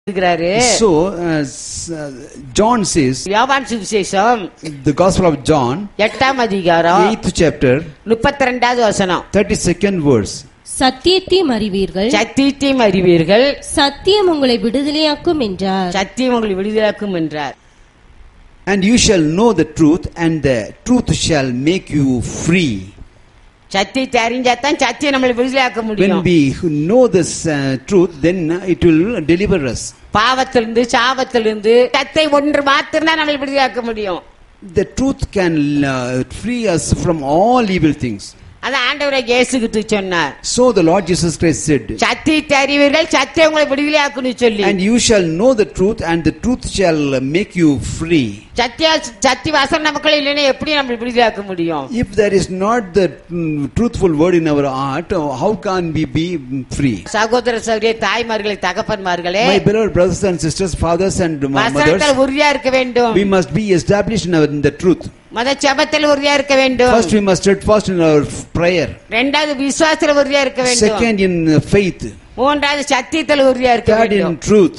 இருக்கிறாரு So, uh, s- uh, John says, யோவான் சுவிசேஷம் the Gospel of John, எட்டாம் அதிகாரம் 8th chapter, முப்பத்தி ரெண்டாவது வசனம் 32nd verse. சத்தியத்தையும் அறிவீர்கள் சத்தியத்தையும் அறிவீர்கள் சத்தியம் உங்களை விடுதலையாக்கும் என்றார் சத்தியம் உங்களை விடுதலாக்கும் என்றார் And you shall know the truth, and the truth shall make you free. சத்தியத்தை அறிஞ்சாதான் சத்தியம் நம்மளை விடுதலையாக்க When முடியும் we know this uh, truth, then uh, it will deliver us. பாவத்திலிருந்து சாபத்திலிருந்து சத்தை ஒன்று மாத்திரம் நம்மளை விடுதலையாக்க முடியும் The truth can uh, free us from all evil things. அதான் ஆண்டவரை இயேசுகிட்டு சொன்னார் So the Lord Jesus Christ said, சத்தியத்தை அறிவீர்கள் சத்தியம் உங்களை விடுதலையாக்குன்னு சொல்லி And you shall know the truth, and the truth shall make you free. சத்திய சத்தி வாசம் நமக்குள்ள இல்லைன்னா எப்படி நம்ம விடுதலையாக்க முடியும் If there is not the mm, truthful word in our heart, uh, how can we be mm, free? சகோதர சௌரிய தாய்மார்களே தகப்பன்மார்களே My beloved brothers and sisters, fathers and mo- வசனத்தில் mothers, உறுதியா இருக்க வேண்டும் we must be established in, our, in the truth. மத ஜெபத்தில் உறுதியா இருக்க வேண்டும் First, we must steadfast in our prayer. ரெண்டாவது விசுவாசத்துல உறுதியா இருக்க வேண்டும் Second, in uh, faith. மூன்றாவது சத்தியத்தில் உறுதியா இருக்க Third, in வேண்டும் truth.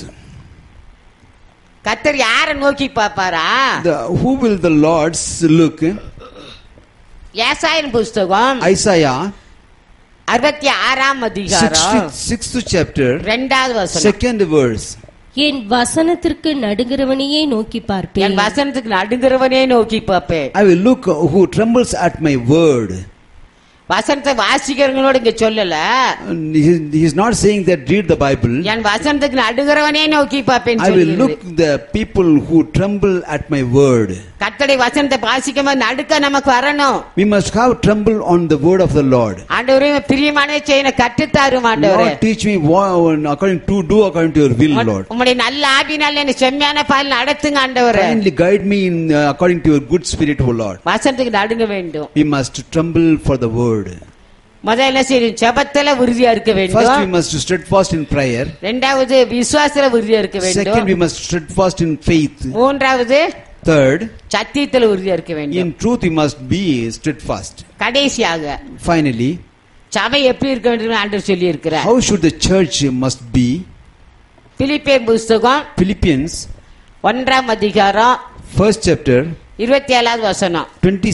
கத்தர் யார நோக்கி பாப்பாரா The, who will the Lord look? ஏசாயன் புஸ்தகம் Isaiah, அறுபத்தி ஆறாம் அதிகாரம் 66th chapter, ரெண்டாவது வசனம் second verse. என் வசனத்திற்கு நடுகிறவனையே நோக்கி என் பார்ப்பேன் வசனத்துக்கு நடுங்கிறவனே நோக்கி பார்ப்பேன் I will look who trembles at my word. வசனத்தை வாசிக்கிறவங்களோட இங்க சொல்லல And He, he is not saying that read the Bible. என் வசனத்துக்கு நடுங்கிறவனே நோக்கி பார்ப்பேன் I will look the people who tremble at my word. கத்தடை வசனத்தை வாசிக்கும் போது நடுக்க நமக்கு வரணும் We must have tremble on the word of the Lord. ஆண்டவரே பிரியமானே செய்ய கற்றுத்தாரும் ஆண்டவரே Lord, teach me what, according to do according to your will, Lord. உம்முடைய நல்ல ஆவினால் என்னை செம்மையான பால் நடத்துங்க ஆண்டவரே Kindly guide me in uh, according to your good spirit, O Lord. வசனத்துக்கு நடுங்க வேண்டும் We must tremble for the word. முதல்ல என்ன செய்யணும் ஜெபத்துல உறுதியா இருக்க First, we வேண்டும் must steadfast in prayer. ரெண்டாவது விசுவாசத்துல உறுதியா இருக்க Second, we வேண்டும் must steadfast in faith. மூன்றாவது Third, சத்தியத்துல உறுதியா இருக்க வேண்டும் in truth, we must be steadfast. கடைசியாக Finally, சபை எப்படி இருக்க வேண்டும் ஆண்டவர் சொல்லி இருக்கிறார் how should the church must be? பிலிப்பியர் புஸ்தகம் Philippians, ஒன்றாம் அதிகாரம் first chapter, இருபத்தி ஏழாவது வசனம்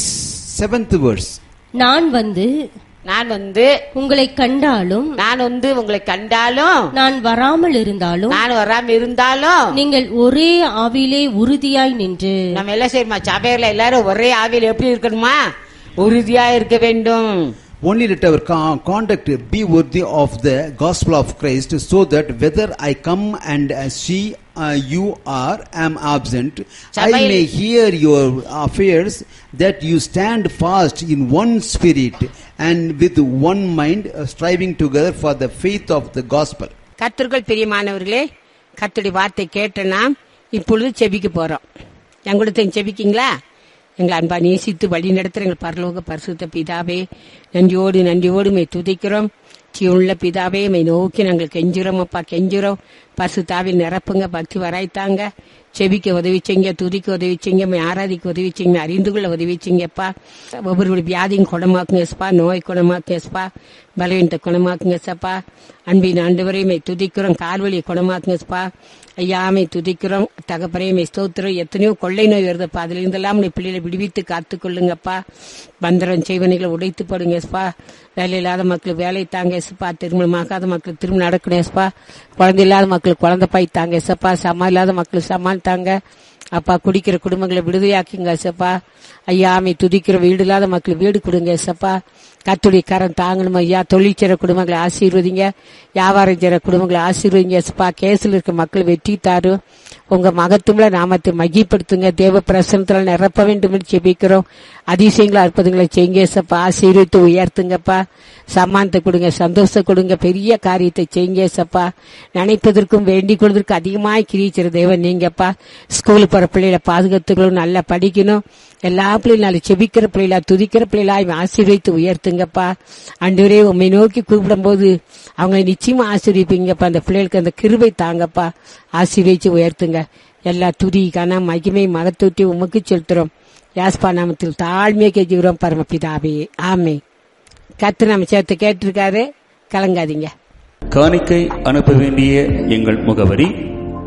27th verse. நான் வந்து நான் வந்து உங்களை கண்டாலும் நான் வந்து உங்களை கண்டாலும் நான் வராமல் இருந்தாலும் நான் வராம இருந்தாலும் நீங்கள் ஒரே ஆவிலே உறுதியாய் நின்று நம்ம எல்லாம் சரிம்மா சபையில எல்லாரும் ஒரே ஆவியில் எப்படி இருக்கணுமா உறுதியா இருக்க வேண்டும் Only let our co- conduct be worthy of the gospel of Christ, so that whether I come and uh, see uh, you are am absent, I சபையில் may hear your affairs, that you stand fast in one spirit and with one mind, uh, striving together for the faith of the gospel. கத்திற்குள் பிரியமானவர்களே கத்துடைய வார்த்தை கேட்ட நாம் இப்பொழுது செபிக்க போறோம் எங்களுக்கு செபிக்கீங்களா எங்களை அன்பா நேசித்து வழி நடத்துற எங்கள் பரலோக பரிசுத்த பிதாவே நன்றியோடு நன்றியோடு மை துதிக்கிறோம் உள்ள பிதாவே மை நோக்கி நாங்கள் கெஞ்சுறோம் அப்பா கெஞ்சுறோம் பரிசுத்தாவில் நிரப்புங்க பக்தி வராய்த்தாங்க செபிக்க உதவி செய்யுங்க துதிக்க உதவி செய்யுங்க மை ஆராதிக்க உதவி செய்யுங்க அறிந்து கொள்ள உதவி செய்யுங்கப்பா ஒவ்வொரு வியாதியும் குணமாக்குங்க எஸ்பா நோய் குணமாக்குங்க எஸ்பா பலவீனத்தை குணமாக்குங்க சப்பா அன்பின் ஆண்டவரை மை துதிக்கிறோம் கால்வழியை குணமாக்குங்க எஸ்பா ஐயாமை துதிக்கிறோம் தகப்பரே மை ஸ்தோத்திரம் எத்தனையோ கொள்ளை நோய் வருதுப்பா அதுல இருந்தெல்லாம் நீ பிள்ளைகளை விடுவித்து காத்துக்கொள்ளுங்கப்பா பந்தரம் செய்வனைகளை உடைத்து போடுங்க எஸ்பா வேலை இல்லாத மக்களுக்கு வேலை தாங்க எஸ்பா திருமணமாகாத மக்களுக்கு திருமணம் நடக்கணும் எஸ்பா குழந்தை இல்லாத மக்களுக்கு குழந்தை பாய் தாங்க எஸ்ப்பா சமா இல்லாத மக்களுக்கு சமான் தாங்க அப்பா குடிக்கிற குடும்பங்களை விடுதலையாக்குங்க எஸ்ப்பா ஐயாமை துதிக்கிற வீடு இல்லாத மக்களுக்கு வீடு கொடுங்க எஸ்ப்பா கத்துடைய கரம் தாங்கணும் ஐயா தொழில் செய்கிற குடும்பங்களை ஆசீர்வதிங்க வியாபாரம் செய்கிற குடும்பங்களை ஆசீர்வதிங்க எஸ்ப்பா கேஸில் இருக்க மக்கள் வெற்றி தாரு உங்க மகத்துவல நாமத்தை மகிப்படுத்துங்க தேவ பிரசனத்துல நிரப்ப வேண்டும் என்று ஜெபிக்கிறோம் அதிசயங்களை அற்புதங்களை செய்யுங்க ஏசப்பா ஆசீர்வித்து உயர்த்துங்கப்பா சம்மானத்தை கொடுங்க சந்தோஷத்தை கொடுங்க பெரிய காரியத்தை செய்யுங்க ஏசப்பா நினைப்பதற்கும் வேண்டிக் கொள்வதற்கு அதிகமாய் கிரிச்சிற தேவன் நீங்கப்பா ஸ்கூல் போற பிள்ளைகளை பாதுகாத்துக்கணும் நல்லா படிக்கணும் எல்லா பிள்ளைகளும் நல்லா செபிக்கிற பிள்ளைகளா துதிக்கிற பிள்ளைகளா ஆசீர்வித்து உயர்த்துங்கப்பா அன்றுவரே உண்மை நோக்கி கூப்பிடும்போது அவங்களை நிச்சயமா ஆசீர்விப்பீங்கப்பா அந்த பிள்ளைகளுக்கு அந்த கிருபை தாங்கப்பா ஆசீர்வதிச்சு உயர்த்துங்க எல்லா துதி கன மகிமை மகத்துவத்தை உமக்கு செலுத்துறோம் யாஸ்பா நாமத்தில் தாழ்மையை கெஞ்சுகிறோம் பரமபிதாவே ஆமே கத்து நம்ம சேர்த்து கேட்டிருக்காரு கலங்காதீங்க காணிக்கை அனுப்ப வேண்டிய எங்கள் முகவரி